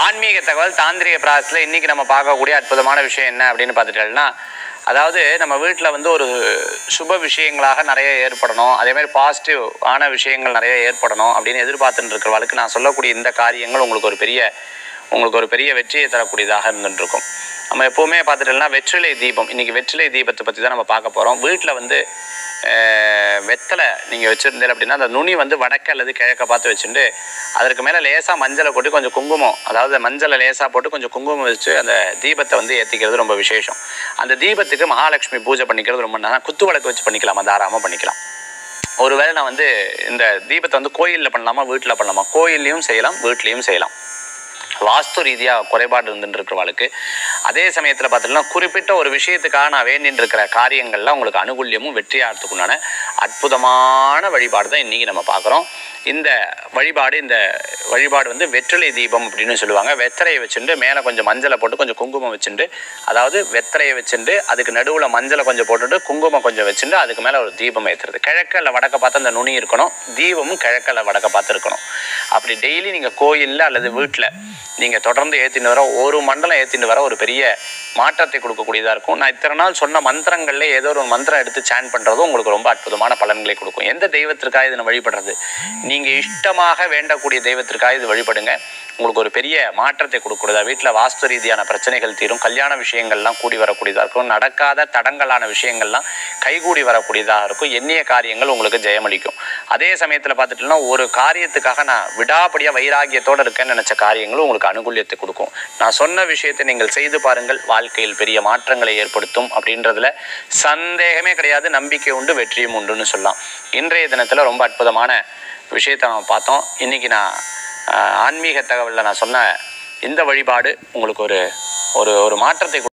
ஆன்மீக தகவல் தாந்திரிக பிராசத்தில் இன்னைக்கு நம்ம பார்க்கக்கூடிய அற்புதமான விஷயம் என்ன அப்படின்னு பார்த்துட்டோம்னா அதாவது நம்ம வீட்டில் வந்து ஒரு சுப விஷயங்களாக நிறைய ஏற்படணும் அதே மாதிரி பாசிட்டிவ் ஆன விஷயங்கள் நிறைய ஏற்படணும் அப்படின்னு எதிர்பார்த்துட்டு இருக்கிறவளுக்கு நான் சொல்லக்கூடிய இந்த காரியங்கள் உங்களுக்கு ஒரு பெரிய உங்களுக்கு ஒரு பெரிய வெற்றியை தரக்கூடியதாக இருந்துட்டு இருக்கும் நம்ம எப்போவுமே பார்த்துட்டோம்னா வெற்றிலை தீபம் இன்னைக்கு வெற்றிலை தீபத்தை பற்றி தான் நம்ம பார்க்க போகிறோம் வீட்டில் வந்து அஹ், வெத்தலை நீங்கள் வச்சுருந்தீங்க அப்படின்னா அந்த நுனி வந்து வடக்கு அல்லது கிழக்க பார்த்து வச்சுட்டு அதற்கு மேலே லேசாக மஞ்சளை கொட்டி கொஞ்சம் குங்குமம் அதாவது மஞ்சளை லேசாக போட்டு கொஞ்சம் குங்குமம் வச்சு அந்த தீபத்தை வந்து ஏற்றிக்கிறது ரொம்ப விசேஷம் அந்த தீபத்துக்கு மகாலட்சுமி பூஜை பண்ணிக்கிறது ரொம்ப நல்லா குத்து விளக்கு வச்சு பண்ணிக்கலாம் தாராளமாக பண்ணிக்கலாம் ஒருவேளை நான் வந்து இந்த தீபத்தை வந்து கோயிலில் பண்ணலாமா வீட்டில் பண்ணலாமா கோயில்லையும் செய்யலாம் வீட்லேயும் செய்யலாம் வாஸ்து ரீதியாக குறைபாடு இருந்துட்டு இருக்கிறவளுக்கு அதே சமயத்தில் பார்த்தீங்கன்னா குறிப்பிட்ட ஒரு விஷயத்துக்காக நான் வேண்டின்னு இருக்கிற காரியங்கள்ல உங்களுக்கு அனுகூல்யமும் வெற்றியாகிறதுக்குண்டான அற்புதமான வழிபாடு தான் இன்றைக்கி நம்ம பார்க்குறோம் இந்த வழிபாடு இந்த வழிபாடு வந்து வெற்றிலை தீபம் அப்படின்னு சொல்லுவாங்க வெத்தலையை வச்சுட்டு மேலே கொஞ்சம் மஞ்சளை போட்டு கொஞ்சம் குங்குமம் வச்சுட்டு அதாவது வெத்தலையை வச்சுட்டு அதுக்கு நடுவில் மஞ்சளை கொஞ்சம் போட்டுட்டு குங்குமம் கொஞ்சம் வச்சுட்டு அதுக்கு மேலே ஒரு தீபம் ஏற்றுறது கிழக்க இல்லை வடக்க பார்த்து அந்த நுனி இருக்கணும் தீபமும் கிழக்க இல்லை வடக்க பார்த்து இருக்கணும் அப்படி டெய்லி நீங்கள் கோயிலில் அல்லது வீட்டில் நீங்கள் தொடர்ந்து ஏற்றின்னு வர ஒரு மண்டலம் ஏற்றின்னு வர ஒரு பெரிய மாற்றத்தை கொடுக்கக்கூடியதாக இருக்கும் நான் இத்தனை நாள் சொன்ன மந்திரங்கள்ல ஏதோ ஒரு மந்திரம் எடுத்து சேன் பண்ணுறதும் உங்களுக்கு ரொம்ப அற்புதமான பலன்களை கொடுக்கும் எந்த தெய்வத்திற்காக இதை வழிபடுறது நீங்கள் இஷ்டமாக வேண்டக்கூடிய தெய்வத்திற்காக இது வழிபடுங்க உங்களுக்கு ஒரு பெரிய மாற்றத்தை கொடுக்கக்கூடியதா வீட்டில் வாஸ்து ரீதியான பிரச்சனைகள் தீரும் கல்யாண விஷயங்கள்லாம் கூடி வரக்கூடியதாக இருக்கும் நடக்காத தடங்கலான விஷயங்கள்லாம் கைகூடி வரக்கூடியதாக இருக்கும் எண்ணிய காரியங்கள் உங்களுக்கு ஜெயமளிக்கும் அதே சமயத்தில் பார்த்துட்டோம்னா ஒரு காரியத்துக்காக நான் விடாப்படியாக வைராகியத்தோடு இருக்கேன்னு நினச்ச காரியங்களும் உங்களுக்கு அனுகூல்யத்தை கொடுக்கும் நான் சொன்ன விஷயத்தை நீங்கள் செய்து பாருங்கள் வாழ்க்கையில் பெரிய மாற்றங்களை ஏற்படுத்தும் அப்படின்றதுல சந்தேகமே கிடையாது நம்பிக்கை உண்டு வெற்றியும் உண்டுன்னு சொல்லலாம் இன்றைய தினத்தில் ரொம்ப அற்புதமான விஷயத்தை நம்ம பார்த்தோம் இன்னைக்கு நான் ஆஹ், ஆன்மீக தகவலில் நான் சொன்ன இந்த வழிபாடு உங்களுக்கு ஒரு ஒரு ஒரு மாற்றத்தை